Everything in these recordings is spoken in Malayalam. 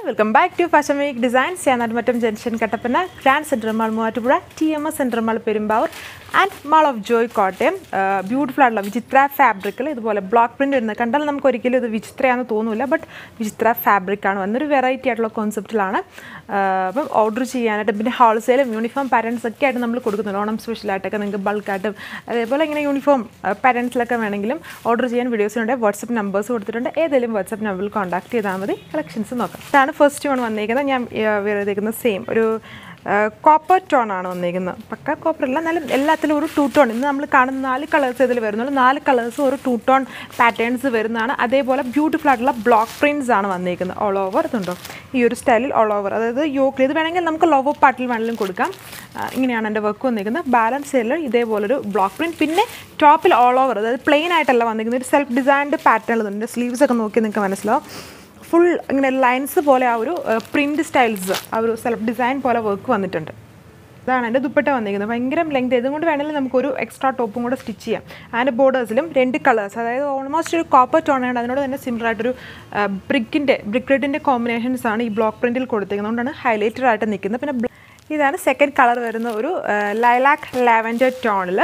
welcome back to fashion week designs ഞാൻ Nadumattam junction Kattappana Grand Central Mall Muvattupuzha T M S Central Mall Perumbavoor and Mall of Joy Kottayam beautiful ആയിട്ടുള്ള വിചിത്ര ഫാബ്രിക്കിൽ ഇതുപോലെ ബ്ലോക്ക് പ്രിൻ്റ് വരുന്നത് കണ്ടാൽ നമുക്ക് ഒരിക്കലും ഇത് വിചിത്രയാണെന്ന് തോന്നില്ല ബട്ട് വിചിത്ര ഫാബ്രിക്കാണ് വന്നൊരു വെറൈറ്റി ആയിട്ടുള്ള കോൺസെപ്റ്റിലാണ് അപ്പം ഓർഡർ ചെയ്യാനായിട്ട് പിന്നെ ഹോൾസെയിലും യൂണിഫോം പാറ്റേൺസ് ഒക്കെ ആയിട്ട് നമ്മൾ കൊടുക്കുന്നുണ്ട് ഓണം സ്പെഷ്യലായിട്ടൊക്കെ നിങ്ങൾക്ക് ബൾക്കായിട്ടും അതേപോലെ ഇങ്ങനെ യൂണിഫോം പാറ്റേൺസിലൊക്കെ വേണമെങ്കിലും ഓർഡർ ചെയ്യാൻ വീഡിയോസിനുണ്ട് വാട്സപ്പ് നമ്പേഴ്സ് കൊടുത്തിട്ടുണ്ട് ഏതെങ്കിലും വാട്സപ്പ് നമ്പറിൽ കോൺടാക്ട് ചെയ്താൽ മതി കളക്ഷൻസ് നോക്കാം ഇതാണ് ഫസ്റ്റ് വൺ വന്നിരിക്കുന്നത് ഞാൻ വേറെ സെയിം ഒരു കോപ്പർ ടോൺ ആണ് വന്നിരിക്കുന്നത് പക്ക കോപ്പർ അല്ല എന്നാലും എല്ലാത്തിലും ഒരു ടൂ ടോൺ ഇന്ന് നമ്മൾ കാണുന്ന നാല് കളേഴ്സ് ഇതിൽ വരുന്നുള്ളൂ നാല് കളേഴ്സും ഒരു ടൂ ടോൺ പാറ്റേൺസ് വരുന്നതാണ് അതേപോലെ ബ്യൂട്ടിഫുൾ ആയിട്ടുള്ള ബ്ലോക്ക് പ്രിൻറ്റ്സ് ആണ് വന്നിരിക്കുന്നത് ഓൾ ഓവർ ഇതുണ്ടോ ഈ ഒരു സ്റ്റൈലിൽ ഓൾ ഓവർ അതായത് യോക്കിൽ ഇത് വേണമെങ്കിൽ നമുക്ക് ലോവർ പാർട്ടിൽ വേണമെങ്കിലും കൊടുക്കാം ആ, ഇങ്ങനെയാണ് എൻ്റെ വർക്ക് വന്നിരിക്കുന്നത് ബാലൻസ് ചെയ്യൽ ഇതേപോലൊരു ബ്ലോക്ക് പ്രിൻറ്റ് പിന്നെ ടോപ്പിൽ ഓൾ ഓവർ അതായത് പ്ലെയിൻ ആയിട്ടല്ല വന്നിരിക്കുന്നത് ഒരു സെൽഫ് ഡിസൈൻഡ് പാറ്റേൺ ഉണ്ട് സ്ലീവ്സ് ഒക്കെ നോക്കി നിങ്ങൾക്ക് മനസ്സിലാവും ഫുൾ ഇങ്ങനെ ലൈൻസ് പോലെ ആ ഒരു പ്രിൻറ്റ് സ്റ്റൈൽസ് ആ ഒരു സെൽഫ് ഡിസൈൻ പോലെ വർക്ക് വന്നിട്ടുണ്ട് ഇതാണ് എൻ്റെ ദുപ്പട്ട വന്നിരിക്കുന്നത് ഭയങ്കര ലെങ്ത് ഇതുകൊണ്ട് വേണമെങ്കിൽ നമുക്കൊരു എക്സ്ട്രാ ടോപ്പും കൂടെ സ്റ്റിച്ച് ചെയ്യാം അതിൻ്റെ ബോർഡേഴ്സിലും രണ്ട് കളേഴ്സ് അതായത് ഓൾമോസ്റ്റ് ഒരു കോപ്പർ ടോൺ ആണ് അതിനോട് തന്നെ സിമിലർ ആയിട്ടൊരു ബ്രിക്കിൻ്റെ ബ്രിക്ക് റെഡിൻ്റെ കോമ്പിനേഷൻസ് ആണ് ഈ ബ്ലോക്ക് പ്രിൻറ്റിൽ കൊടുത്തിരിക്കുന്നത് അതുകൊണ്ടാണ് ഹൈലൈറ്റഡ് ആയിട്ട് നിൽക്കുന്നത് പിന്നെ ബ്ല- ഇതാണ് സെക്കൻഡ് കളർ വരുന്ന ഒരു ലൈലാക്ക് ലാവൻഡർ ടോണിൽ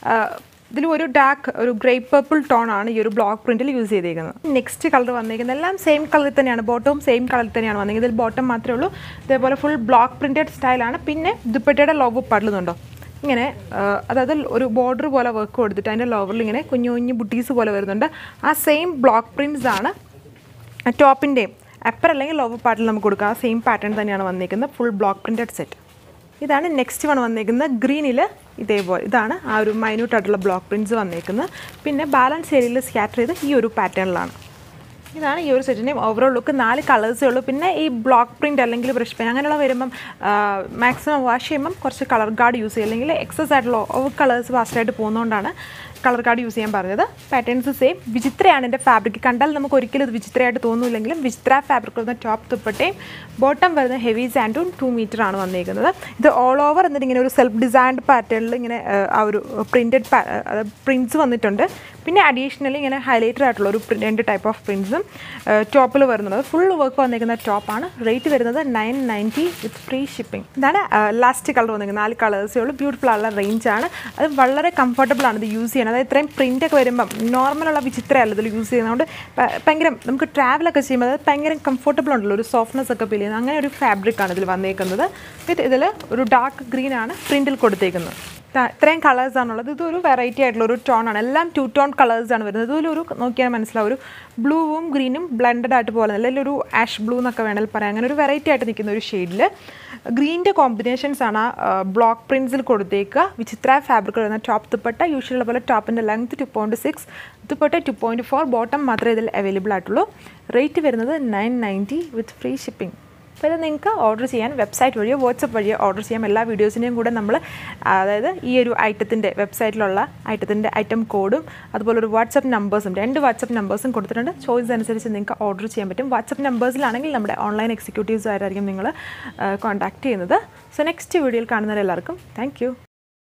ഇതിൽ ഒരു ഡാർക്ക് ഒരു ഗ്രേ പർപ്പിൾ ടോൺ ആണ് ഈ ഒരു ബ്ലോക്ക് പ്രിന്റിൽ യൂസ് ചെയ്തിരിക്കുന്നത് നെക്സ്റ്റ് കളർ വന്നിരിക്കുന്നത് എല്ലാം സെയിം കളറിൽ തന്നെയാണ് ബോട്ടവും സെയിം കളറിൽ തന്നെയാണ് വന്നിരിക്കുന്നത് ഇതിൽ ബോട്ടം മാത്രമേ ഉള്ളൂ ഇതേപോലെ ഫുൾ ബ്ലോക്ക് പ്രിന്റഡ് സ്റ്റൈലാണ് പിന്നെ ദുപ്പട്ടയുടെ ലോഗോ പടലുന്നുണ്ടോ ഇങ്ങനെ ആ, അതായത് ഒരു ബോർഡർ പോലെ വർക്ക് കൊടുത്തിട്ട് അതിൻ്റെ ലോവറിൽ ഇങ്ങനെ കുഞ്ഞു കുഞ്ഞു ബുട്ടീസ് പോലെ വരുന്നുണ്ട് ആ സെയിം ബ്ലോക്ക് പ്രിൻറ്റ്സ് ആണ് ടോപ്പിൻ്റെയും അപ്പർ അല്ലെങ്കിൽ ലോവർ പാർട്ടിൽ നമുക്ക് കൊടുക്കാം ആ സെയിം പാറ്റേൺ തന്നെയാണ് വന്നിരിക്കുന്നത് ഫുൾ ബ്ലോക്ക് പ്രിൻറ്റഡ് സെറ്റ് ഇതാണ് നെക്സ്റ്റ് വൺ വന്നിരിക്കുന്നത് ഗ്രീനിൽ ഇതേപോലെ ഇതാണ് ആ ഒരു മൈന്യൂട്ട് ആയിട്ടുള്ള ബ്ലോക്ക് പ്രിൻറ്റ്സ് വന്നിരിക്കുന്നത് പിന്നെ ബാലൻസ് ഏരിയയിൽ സ്കാറ്റർ ചെയ്ത് ഈ ഒരു പാറ്റേണിലാണ് ഇതാണ് ഈ ഒരു സെറ്റിൻ്റെയും ഓവറോൾ ലുക്ക് നാല് കളേഴ്സേ ഉള്ളൂ പിന്നെ ഈ ബ്ലോക്ക് പ്രിൻ്റ് അല്ലെങ്കിൽ ബ്രഷ് പെയിൻ അങ്ങനെയുള്ള വരുമ്പം മാക്സിമം വാഷ് ചെയ്യുമ്പം കുറച്ച് കളർ ഗാർഡ് യൂസ് ചെയ്യുക അല്ലെങ്കിൽ എക്സസ് ആയിട്ടുള്ള ഓവർ കളേഴ്സ് ഫാസ്റ്റായിട്ട് പോകുന്നതുകൊണ്ടാണ് കളർ ഗാർഡ് യൂസ് ചെയ്യാൻ പറഞ്ഞത് പാറ്റേൺസ് സെയിം വിചിത്രയാണ് എൻ്റെ ഫാബ്രിക് കണ്ടാൽ നമുക്ക് ഒരിക്കലും ഇത് വിചിത്രമായിട്ട് തോന്നില്ലെങ്കിലും വിചിത്ര ഫാബ്രിക് വരുന്ന ടോപ്പ് തുപ്പട്ടയും ബോട്ടം വരുന്ന ഹെവി സാൻഡും ടു മീറ്റർ ആണ് വന്നിരിക്കുന്നത് ഇത് ഓൾ ഓവർ എന്നിട്ട് ഇങ്ങനെ ഒരു സെൽഫ് ഡിസൈൻഡ് പാറ്റേണിൽ ഇങ്ങനെ ആ, ആ ഒരു പ്രിൻറ്റഡ് പ്രിൻറ്റ്സ് വന്നിട്ടുണ്ട് പിന്നെ അഡീഷണലി ഇങ്ങനെ ഹൈലൈറ്റഡ് ആയിട്ടുള്ള ഒരു print- രണ്ട് ടൈപ്പ് ഓഫ് പ്രിൻറ്റ്സും ടോപ്പിൽ വരുന്നത് ഫുൾ വർക്ക് വന്നിരിക്കുന്ന ടോപ്പാണ് റേറ്റ് വരുന്നത് nine ninety with free shipping ഇതാണ് ലാസ്റ്റ് കളർ വന്നിരിക്കുന്നത് നാല് കളേഴ്സേ ഉള്ളൂ ബ്യൂട്ടിഫുൾ ആയുള്ള റേഞ്ചാണ് അത് വളരെ കംഫർട്ടബിൾ ആണ് ഇത് യൂസ് ചെയ്യാൻ അതായത് ഇത്രയും പ്രിൻ്റ് ഒക്കെ വരുമ്പം നോർമലുള്ള വിചിത്രമല്ല ഇതിൽ യൂസ് ചെയ്യുന്നതുകൊണ്ട് ഭ- ഭയങ്കര നമുക്ക് ട്രാവലൊക്കെ ചെയ്യുമ്പോൾ അത് ഭയങ്കര കംഫർട്ടബിൾ ഉണ്ടല്ലോ ഒരു സോഫ്റ്റ്നെസ് ഒക്കെ ഫീൽ ചെയ്യുന്നത് അങ്ങനെ ഒരു ഫാബ്രിക്കാണ് ഇതിൽ വന്നേക്കുന്നത് വിത്ത് ഇതിൽ ഒരു ഡാർക്ക് ഗ്രീൻ ആണ് പ്രിൻറ്റിൽ കൊടുത്തേക്കുന്നത് ഇതാ- ഇത്രയും കളേഴ്സ് ആണുള്ളത് ഇതൊരു വെറൈറ്റി ആയിട്ടുള്ള ഒരു ടോൺ ആണ് എല്ലാം ടു ടോൺ കളേഴ്സ് ആണ് വരുന്നത് ഇതിലൊരു നോക്കിയാൽ മനസ്സിലാവും ഒരു ബ്ലൂവും ഗ്രീനും ബ്ലെൻഡഡ് ആയിട്ട് പോലെ അല്ലെങ്കിൽ ഒരു ആഷ് ബ്ലൂ എന്നൊക്കെ വേണമെങ്കിൽ പറയാം അങ്ങനെ ഒരു വെറൈറ്റി ആയിട്ട് നിൽക്കുന്ന ഒരു ഷെയ്ഡിൽ ഗ്രീൻ്റെ കോമ്പിനേഷൻസ് ആണ് ബ്ലോക്ക് പ്രിൻസിൽ കൊടുത്തേക്കുക വിചിത്ര ഫാബ്രിക് വരുന്ന ടോപ്പ് ദുപ്പട്ട യൂഷ്വൽ പോലെ ടോപ്പിൻ്റെ length two point six dupatta two point four bottom മാത്രമേ ഇതിൽ അവൈലബിൾ ആയിട്ടുള്ളൂ റേറ്റ് വരുന്നത് nine ninety with free shipping അപ്പോൾ ഇത് നിങ്ങൾക്ക് ഓർഡർ ചെയ്യാൻ വെബ്സൈറ്റ് വഴിയോ വാട്സപ്പ് വഴിയോ ഓർഡർ ചെയ്യാം എല്ലാ വീഡിയോസിനെയും കൂടെ നമ്മൾ അതായത് ഈ ഒരു ഐറ്റത്തിൻ്റെ വെബ്സൈറ്റിലുള്ള ഐറ്റത്തിൻ്റെ ഐറ്റം കോഡും അതുപോലെ ഒരു വാട്സപ്പ് നമ്പേഴ്സും രണ്ട് വാട്സപ്പ് നമ്പേഴ്സും കൊടുത്തിട്ടുണ്ട് ചോയ്സ് അനുസരിച്ച് നിങ്ങൾക്ക് ഓർഡർ ചെയ്യാൻ പറ്റും വാട്സപ്പ് നമ്പേഴ്സിലാണെങ്കിൽ നമ്മുടെ ഓൺലൈൻ എക്സിക്യൂട്ടീവ്സ് ആയിരിക്കും നിങ്ങൾ കോൺടാക്ട് ചെയ്യുന്നത് സോ നെക്സ്റ്റ് വീഡിയോയിൽ കാണുന്നവരെല്ലാവർക്കും താങ്ക് യു